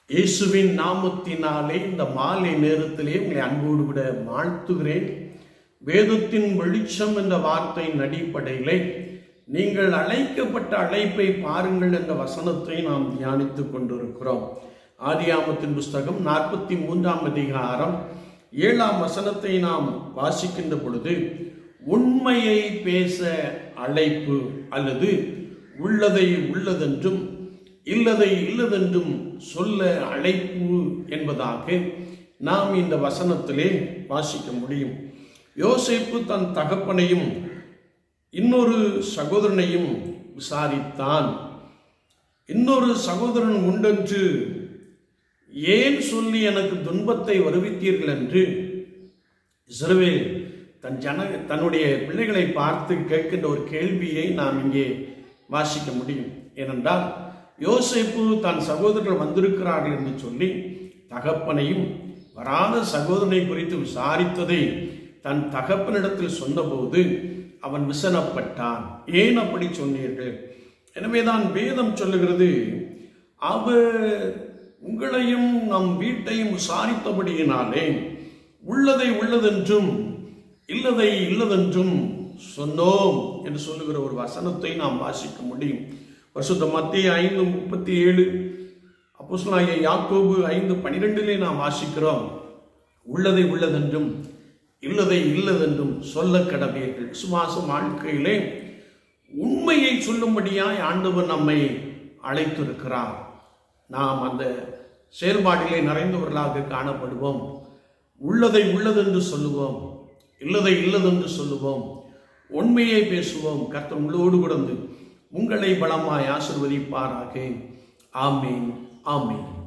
இயேசுவின் நாமத்தினாலே இந்த மாலை நேரத்திலே உங்களை அன்போடு கூட வாழ்த்துகிறேன் வேதத்தின் வெளிச்சம் என்ற வார்த்தையின் அடிப்படையிலே நீங்கள் அழைக்கப்பட்ட அழைப்பை பாருங்கள் என்ற வசனத்தை நாம் தியானித்துக் கொண்டிருக்கிறோம் ஆதியாமத்தின் புஸ்தகம் நாற்பத்தி மூன்றாம் அதிகாரம் ஏழாம் வசனத்தை நாம் வாசிக்கின்ற பொழுது உண்மையை பேச அழைப்பு அல்லது உள்ளதை உள்ளதென்றும் இல்லதை இல்லதென்றும் சொல்ல அழைப்பு என்பதாக நாம் இந்த வசனத்திலே வாசிக்க முடியும் யோசேப்பு தன் தகப்பனையும் இன்னொரு சகோதரனையும் விசாரித்தான் இன்னொரு சகோதரன் உண்டென்று ஏன் சொல்லி எனக்கு துன்பத்தை வருவித்தீர்கள் என்று இஸ்ரவேல் தன் ஜன தன்னுடைய பிள்ளைகளை பார்த்து கேட்கின்ற ஒரு கேள்வியை நாம் இங்கே வாசிக்க முடியும் ஏனென்றால் யோசேப்பு தன் சகோதரர்கள் வந்திருக்கிறார்கள் என்று சொல்லி தகப்பனையும் வராத சகோதரனை குறித்து விசாரித்ததை தன் தகப்பனிடத்தில் சொன்னபோது அவன் விசனப்பட்டான் ஏன் அப்படி சொன்னீர்கள் எனவேதான் வேதம் சொல்லுகிறது அவர் உங்களையும் நம் வீட்டையும் விசாரித்தபடியினாலே உள்ளதை உள்ளதென்றும் இல்லதை இல்லதென்றும் சொன்னோம் என்று சொல்லுகிற ஒரு வசனத்தை நாம் வாசிக்க முடியும் வருஷத்த மத்திய ஐந்து முப்பத்தி ஏழு அப்போஸ்தலனாகிய யாக்கோபு ஐந்து பனிரெண்டிலே நாம் வாசிக்கிறோம் உள்ளதை உள்ளதென்றும் இல்லதை இல்லதென்றும் சொல்ல கடமையர்கள் விசுவாச வாழ்க்கையிலே உண்மையை சொல்லும்படியாய் ஆண்டவர் நம்மை அழைத்திருக்கிறார் நாம் அந்த செயல்பாட்டிலே நிறைந்தவர்களாக காணப்படுவோம் உள்ளதை உள்ளதென்று சொல்லுவோம் இல்லதை இல்லதென்று சொல்லுவோம் உண்மையை பேசுவோம் கர்த்தர் உங்களோடு கொடுந்து உங்களை பலமாய் ஆசிர்வதிப்பாராக ஆமேன் ஆமேன்